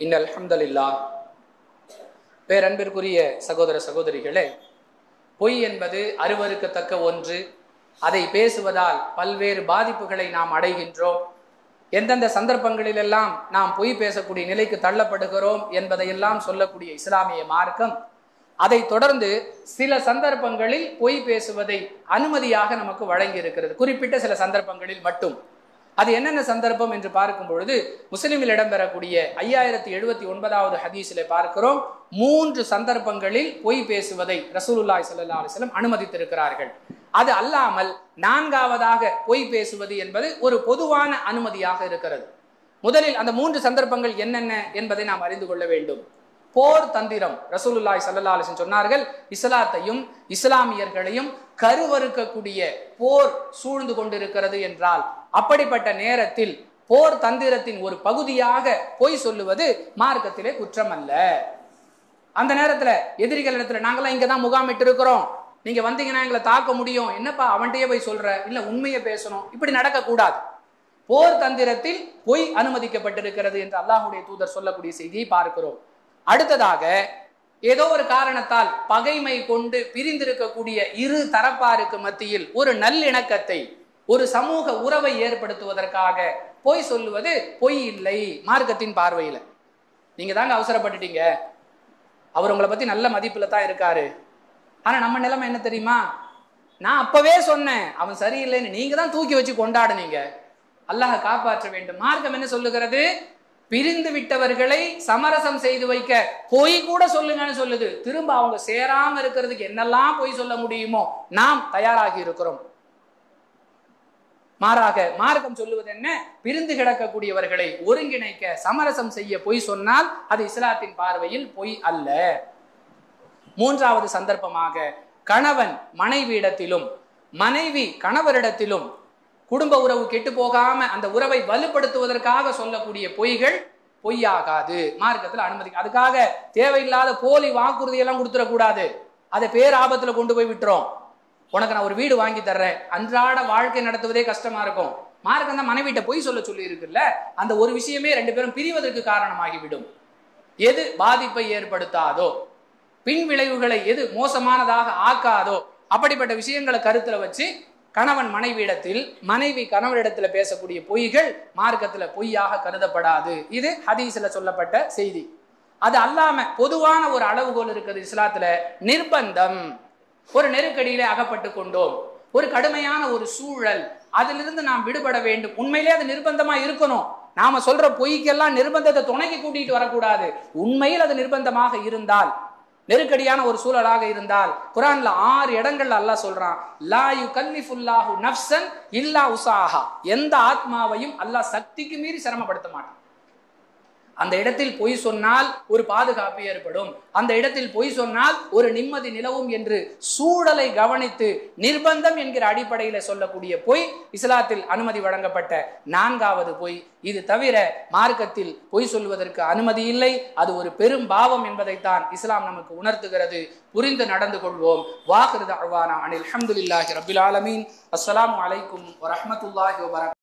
இன் அல்ஹம்துலில்லா பேரன்பிற்குரிய சகோதர சகோதரிகளே பொய் என்பது அருவருக்கத்தக்க ஒன்று அதை பேசுவதால் பல்வேறு பாதிப்புகளை நாம் அடைகின்றோம் எந்தெந்த சந்தர்ப்பங்களிலெல்லாம் நாம் பொய் பேசக்கூடிய நிலைக்கு தள்ளப்படுகிறோம் என்பதையெல்லாம் சொல்லக்கூடிய இஸ்லாமிய மார்க்கம் அதை தொடர்ந்து சில சந்தர்ப்பங்களில் பொய் பேசுவதை அனுமதியாக நமக்கு வழங்கி இருக்கிறது குறிப்பிட்ட சில சந்தர்ப்பங்களில் மட்டும் அது என்னென்ன சந்தர்ப்பம் என்று பார்க்கும் பொழுது முஸ்லிமில் இடம்பெறக்கூடிய ஐயாயிரத்தி எழுபத்தி ஒன்பதாவது ஹதீஸில் பார்க்கிறோம் மூன்று சந்தர்ப்பங்களில் பொய் பேசுவதை ரசூலுல்லாய் சல்லா அலிஸ்லம் அனுமதித்திருக்கிறார்கள் அது அல்லாமல் நான்காவதாக பொய் பேசுவது என்பது ஒரு பொதுவான அனுமதியாக இருக்கிறது முதலில் அந்த மூன்று சந்தர்ப்பங்கள் என்னென்ன என்பதை நாம் அறிந்து கொள்ள வேண்டும் போர் தந்திரம் ரசூலுல்லாய் சல்லா அலிஸ்லம் சொன்னார்கள் இஸ்லாத்தையும் இஸ்லாமியர்களையும் கருவறுக்கக்கூடிய போர் சூழ்ந்து கொண்டிருக்கிறது என்றால் அப்படிப்பட்ட நேரத்தில் போர் தந்திரத்தின் ஒரு பகுதியாக பொய் சொல்லுவது மார்க்கத்திலே குற்றம் அல்ல அந்த நேரத்துல எதிரிகள் இடத்துல நாங்களாம் இங்க தான் முகாமிட்டு இருக்கிறோம் நீங்க வந்தீங்கன்னா எங்களை தாக்க முடியும் என்னப்பா அவன்கிட்டயே போய் சொல்ற இல்ல உண்மையை பேசணும் இப்படி நடக்கக்கூடாது போர் தந்திரத்தில் பொய் அனுமதிக்கப்பட்டிருக்கிறது என்று அல்லாஹுடைய தூதர் சொல்லக்கூடிய செய்தியை பார்க்கிறோம் அடுத்ததாக ஏதோ ஒரு காரணத்தால் பகைமை கொண்டு பிரிந்திருக்கக்கூடிய இரு தரப்பாருக்கு மத்தியில் ஒரு நல்லிணக்கத்தை ஒரு சமூக உறவை ஏற்படுத்துவதற்காக பொய் சொல்லுவது பொய் இல்லை மார்க்கத்தின் பார்வையில நீங்க தாங்க அவசரப்பட்டுட்டீங்க அவர் உங்களை பத்தி நல்ல மதிப்புல தான் இருக்காரு ஆனா நம்ம நிலைமை என்ன தெரியுமா நான் அப்பவே சொன்னேன் அவன் சரியில்லைன்னு நீங்க தான் தூக்கி வச்சு கொண்டாடுனீங்க அல்லாஹ் காப்பாற்ற வேண்டும் மார்க்கம் என்ன சொல்லுகிறது பிரிந்து விட்டவர்களை சமரசம் செய்து வைக்க பொய் கூட சொல்லுங்கன்னு சொல்லுது திரும்ப அவங்க சேராம இருக்கிறதுக்கு என்னெல்லாம் பொய் சொல்ல முடியுமோ நாம் தயாராகி இருக்கிறோம் மாறாக மார்க்கம் சொல்லுவது என்ன பிரிந்து கிடக்கக்கூடியவர்களை ஒருங்கிணைக்க சமரசம் செய்ய பொய் சொன்னால் அது இஸ்லாத்தின் பார்வையில் பொய் அல்ல மூன்றாவது சந்தர்ப்பமாக கணவன் மனைவியிடத்திலும் மனைவி கணவரிடத்திலும் குடும்ப உறவு கெட்டு போகாம அந்த உறவை வலுப்படுத்துவதற்காக சொல்லக்கூடிய பொய்கள் பொய்யாகாது மார்க்கத்தில் அனுமதி அதுக்காக தேவையில்லாத போலி வாக்குறுதி எல்லாம் கொடுத்துடக்கூடாது அதை பேராபத்துல கொண்டு போய் விட்டுரும் உனக்கு நான் ஒரு வீடு வாங்கி தர்றேன் அன்றாட வாழ்க்கை நடத்துவதே கஷ்டமா இருக்கும் மார்க்கம் தான் மனைவிட்ட பொய் சொல்ல சொல்லி இருக்குல்ல அந்த ஒரு விஷயமே ரெண்டு பேரும் பிரிவதற்கு காரணமாகிவிடும் எது பாதிப்பை ஏற்படுத்தாதோ பின் விளைவுகளை எது மோசமானதாக ஆக்காதோ அப்படிப்பட்ட விஷயங்களை கருத்துல வச்சு கணவன் மனைவியிடத்தில் மனைவி கணவனிடத்துல பேசக்கூடிய பொய்கள் மார்க்கத்துல பொய்யாக கருதப்படாது இது ஹதீஸ்ல சொல்லப்பட்ட செய்தி அது அல்லாம பொதுவான ஒரு அளவுகோல் இருக்குது இஸ்லாத்துல நிர்பந்தம் ஒரு நெருக்கடியில அகப்பட்டு கொண்டோம் ஒரு கடுமையான ஒரு சூழல் அதிலிருந்து நாம் விடுபட வேண்டும் உண்மையிலே அது நிர்பந்தமா இருக்கணும் நாம சொல்ற பொய்க்கெல்லாம் நிர்பந்தத்தை துணைக்கு கூட்டிட்டு வரக்கூடாது உண்மையில் அது நிர்பந்தமாக இருந்தால் நெருக்கடியான ஒரு சூழலாக இருந்தால் குரான்ல ஆறு இடங்கள்ல அல்லாஹ் சொல்றான் லா யு கல்லிஃபுல்லாஹு நஃப்சன் இல்லா உசாஹா எந்த ஆத்மாவையும் அல்லாஹ் சக்திக்கு மீறி சிரமப்படுத்த மாட்டான் அந்த இடத்தில் பொய் சொன்னால் ஒரு பாதுகாப்பு ஏற்படும் அந்த இடத்தில் பொய் சொன்னால் ஒரு நிம்மதி நிலவும் என்று சூழலை கவனித்து நிர்பந்தம் என்கிற அடிப்படையில சொல்லக்கூடிய பொய் இஸ்லாத்தில் அனுமதி வழங்கப்பட்ட நான்காவது பொய் இது தவிர மார்க்கத்தில் பொய் சொல்வதற்கு அனுமதி இல்லை அது ஒரு பெரும் பாவம் என்பதைத்தான் இஸ்லாம் நமக்கு உணர்த்துகிறது புரிந்து நடந்து கொள்வோம் வாக்குறது அழ்வானா அனில் அஹமதுல்லாஹி ரபில் ஆலமீன் அஸ்ஸலாமு அலைக்கும் வரஹமத்துல்லாஹி வபரக்